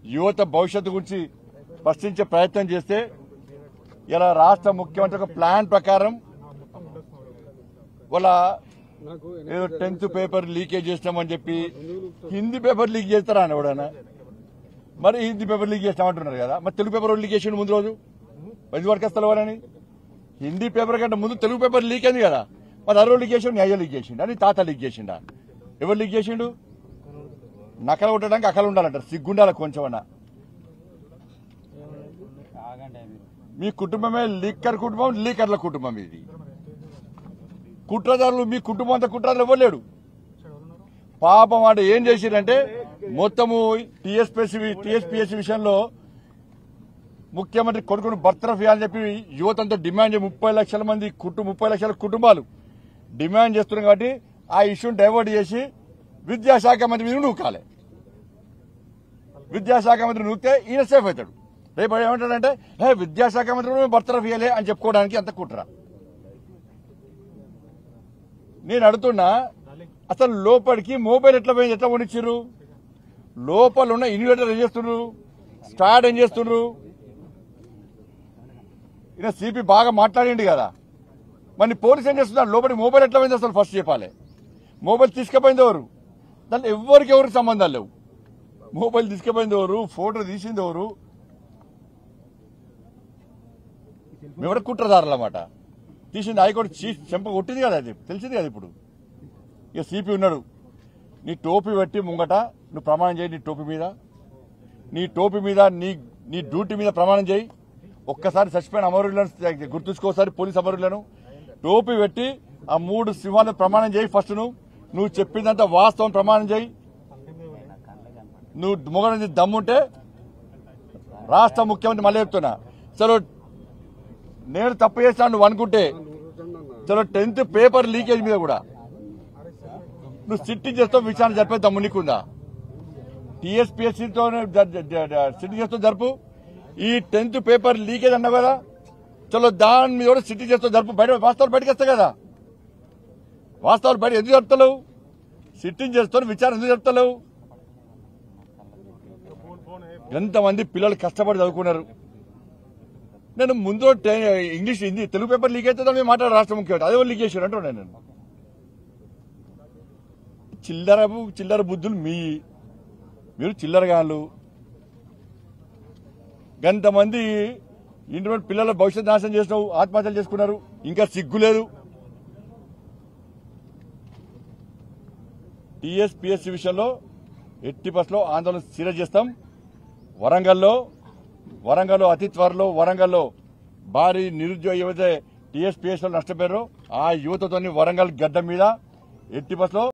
యువత భవిష్యత్తు గురించి స్పష్టించే ప్రయత్నం చేస్తే ఇలా రాష్ట్ర ముఖ్యమంత్రి ఒక ప్లాన్ ప్రకారం వాళ్ళ ఏదో టెన్త్ పేపర్ లీకేజ్ చేస్తామని చెప్పి హిందీ పేపర్ లీక్ చేస్తారా అని ఎవడన్నా మరి హిందీ పేపర్ లీక్ చేస్తామంటున్నారు కదా మరి తెలుగు పేపర్ లీక్ చేసిండు ముందు రోజు పది వరకు వస్తారు వాళ్ళని హిందీ పేపర్ కంటే ముందు తెలుగు పేపర్ లీక్ అయింది కదా మరి అరవై లీక్ చేసిండు అయ్యో లీక్ చేసిండు అని తాత లీక్ చేసిండా ఎవరు లీక్ చేసిండు నకలు కొట్టడానికి అకలు ఉండాలంటారు సిగ్గుండాలి కొంచెం అన్న మీ కుటుంబమే లీకర్ కుటుంబం లీకర్ల కుటుంబం ఇది కుట్రదారులు మీ కుటుంబం అంతా కుట్రదారులు ఇవ్వలేడు పాపం వాడు ఏం చేసిరంటే మొత్తము టీఎస్పీఎస్సీ టీఎస్పీఎస్సీ విషయంలో ముఖ్యమంత్రి కొడుకును బర్తరఫ్ ఇవ్వాలని చెప్పి యువతంతా డిమాండ్ చేసి ముప్పై లక్షల మంది కుటుంబ ముప్పై లక్షల కుటుంబాలు డిమాండ్ చేస్తున్నారు కాబట్టి ఆ ఇష్యూని డైవర్ట్ చేసి విద్యాశాఖ మంత్రి మీద నూకాలి విద్యాశాఖ మంత్రి నూకితే ఈయన సేఫ్ అవుతాడు రేపు ఏమంటాడంటే హే విద్యాశాఖ మంత్రి మేము బర్తరఫ్ ఇవ్వాలి అని చెప్పుకోవడానికి అంత కుట్ర నేను అడుగుతున్నా అసలు లోపలికి మొబైల్ ఎట్లా పోయింది ఎట్లా కొనిచ్చిర్రు లోపల ఉన్న ఇన్వర్టర్ ఏం చేస్తున్నారు స్టార్ట్ ఏం చేస్తున్నారు ఈయన సిపి బాగా మాట్లాడింది కదా మరి పోలీస్ ఏం చేస్తున్నారు లోపలికి మొబైల్ ఎట్లా పోయింది అసలు ఫస్ట్ చెప్పాలి మొబైల్ తీసుకుపోయింది ఎవరు దాంట్లో ఎవరికి ఎవరికి సంబంధాలు లేవు మొబైల్ తీసుకుపోయింది ఎవరు ఫోటో తీసింది ఎవరు మేము కుట్రదారులు అన్నమాట తీసింది హైకోర్టు చీఫ్ చెంప కొట్టింది కదా అది తెలిసింది కదా ఇప్పుడు ఇక సిపి ఉన్నాడు నీ టోపీ పెట్టి ముంగట నువ్వు ప్రమాణం చేయి నీ టోపీ మీద నీ టోపీ మీద నీ నీ డ్యూటీ మీద ప్రమాణం చేయి ఒక్కసారి చచ్చిపోయిన అమరులను గుర్తుంచుకోసారి పోలీస్ అమరులను టోపీ పెట్టి ఆ మూడు సింహాలను ప్రమాణం చేయి ఫస్ట్ నువ్వు నువ్వు చెప్పిందంతా వాస్తవం ప్రమాణం చేయి నువ్వు మొగడ దమ్ముంటే రాష్ట్ర ముఖ్యమంత్రి మళ్ళీ చెప్తున్నా చలో నేను తప్పు చేస్తాను నువ్వు అనుకుంటే చలో టెన్త్ పేపర్ లీకేజ్ మీద కూడా నువ్వు సిట్టింగ్ చేస్తావు విచారణ జరిపే దమ్ము నీకుందా టీఎస్పీఎస్సీతో సిట్టింగ్ చేస్తూ జరుపు ఈ టెన్త్ పేపర్ లీకేజ్ అన్నావు కదా చలో దాని మీద కూడా సిట్టింగ్ చేస్తూ జరుపు బయట వాస్తవాలు బయటకు వస్తాయి కదా వాస్తవాలు బయట ఎందుకు జరుపుతలేవు సిట్టింగ్ చేస్తూ విచారణ ఎందుకు జరుపుతలేవు ఎంతమంది పిల్లలు కష్టపడి చదువుకున్నారు నేను ముందు టే- English Hindi Telugu paper leak అయితే మేము మాట్లాడారు రాష్ట్ర ముఖ్యమంత్రి అదే వాళ్ళు లీక్ చేశారు అంటున్నాను నేను చిల్లర చిల్లర బుద్ధులు మీ మీరు చిల్లరగాళ్ళు గంతమంది ఇంటి పిల్లల భవిష్యత్తు నాశనం చేసినావు ఆత్మహత్యలు చేసుకున్నారు ఇంకా సిగ్గు లేదు టీఎస్పీఎస్సీ విషయంలో ఎట్టి బస్సులో ఆందోళన సీరియస్ చేస్తాం వరంగల్లో వరంగల్లో అతి త్వరలో వరంగల్లో భారీ నిరుద్యోగ యువత టీఎస్పీఎస్ నష్టపోయారు ఆ యువతతోని వరంగల్ గడ్డ మీద ఎట్టి బస్సులో